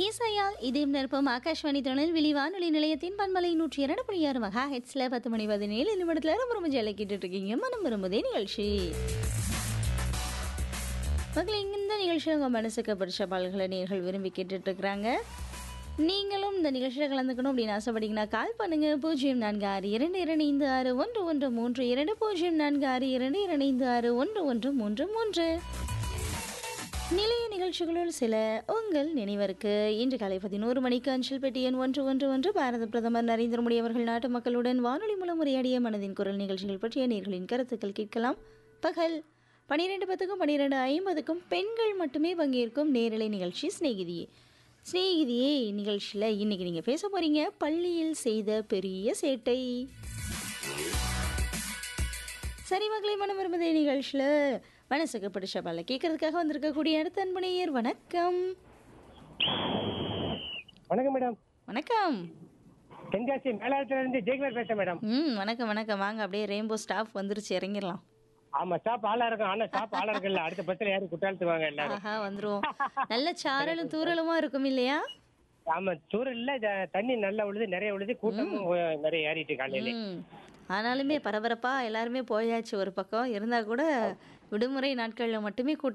இசையால் இதயம் நிரப்பும் ஆகாஷ்வாணி திருநெல்வேலி வானொலி நிலையத்தின் பன்மலை நூற்றி இரண்டு புள்ளி ஆறு மகா ஹெட்ஸ்ல பத்து மணி பதினேழு நிமிடத்துல ரொம்ப ரொம்ப ஜெயில கேட்டுட்டு இருக்கீங்க மனம் விரும்புதே நிகழ்ச்சி மக்களே இந்த நிகழ்ச்சியில் உங்கள் மனசுக்கு பிடிச்ச பாடல்களை நேர்கள் விரும்பி கேட்டுட்டு இருக்கிறாங்க நீங்களும் இந்த நிகழ்ச்சியில் கலந்துக்கணும் அப்படின்னு ஆசைப்பட்டீங்கன்னா கால் பண்ணுங்க பூஜ்ஜியம் நான்கு ஆறு இரண்டு இரண்டு ஐந்து ஆறு ஒன்று ஒன்று மூன்று இரண்டு பூஜ்ஜியம் நான்கு ஆறு இரண்டு இரண்டு ஐந்து ஆறு ஒன்று ஒன்று மூன்று மூன்று நிலைய நிகழ்ச்சிகளுள் சில உங்கள் நினைவருக்கு இன்று காலை பதினோரு மணிக்கு அஞ்சல் பெட்டி எண் ஒன்று ஒன்று ஒன்று பாரத பிரதமர் நரேந்திர மோடி அவர்கள் நாட்டு மக்களுடன் வானொலி மூலம் உரையாடிய மனதின் குரல் நிகழ்ச்சிகள் பற்றிய நேர்களின் கருத்துக்கள் கேட்கலாம் பகல் பன்னிரெண்டு பத்துக்கும் பன்னிரெண்டு ஐம்பதுக்கும் பெண்கள் மட்டுமே பங்கேற்கும் நேரலை நிகழ்ச்சி சிநேகிதியே சிநேகிதியே நிகழ்ச்சியில் இன்னைக்கு நீங்கள் பேச போறீங்க பள்ளியில் செய்த பெரிய சேட்டை சரி மக்களை மனம் விரும்புதே நிகழ்ச்சியில் மனசுக்கு பிடிச்ச பால கேட்கறதுக்காக வந்திருக்கக்கூடிய அடுத்த அன்பனையர் வணக்கம் வணக்கம் மேடம் வணக்கம் தென்காசி மேலாளத்துல இருந்து ஜெயக்குமார் பேசுறேன் மேடம் ம் வணக்கம் வணக்கம் வாங்க அப்படியே ரெயின்போ ஸ்டாஃப் வந்துருச்சு இறங்கிடலாம் ஆமா ஸ்டாப் ஆளா இருக்கும் ஆனா ஸ்டாப் ஆளா இருக்குல்ல அடுத்த பஸ்ல யாரும் குற்றாலத்து வாங்க எல்லாரும் ஆஹா வந்துருவோம் நல்ல சாரலும் தூரலுமா இருக்கும் இல்லையா ஆமா தூரல்ல ஜ- தண்ணி நல்லா விழுது நிறைய விழுது கூட்டமும் ஒ- நிறைய ஏறிட்டு காலையில ம் ஆனாலுமே பரபரப்பா எல்லாருமே போயாச்சு ஒரு பக்கம் இருந்தா கூட விடுமுறை நாட்கள்ல மட்டுமே கூட்டம்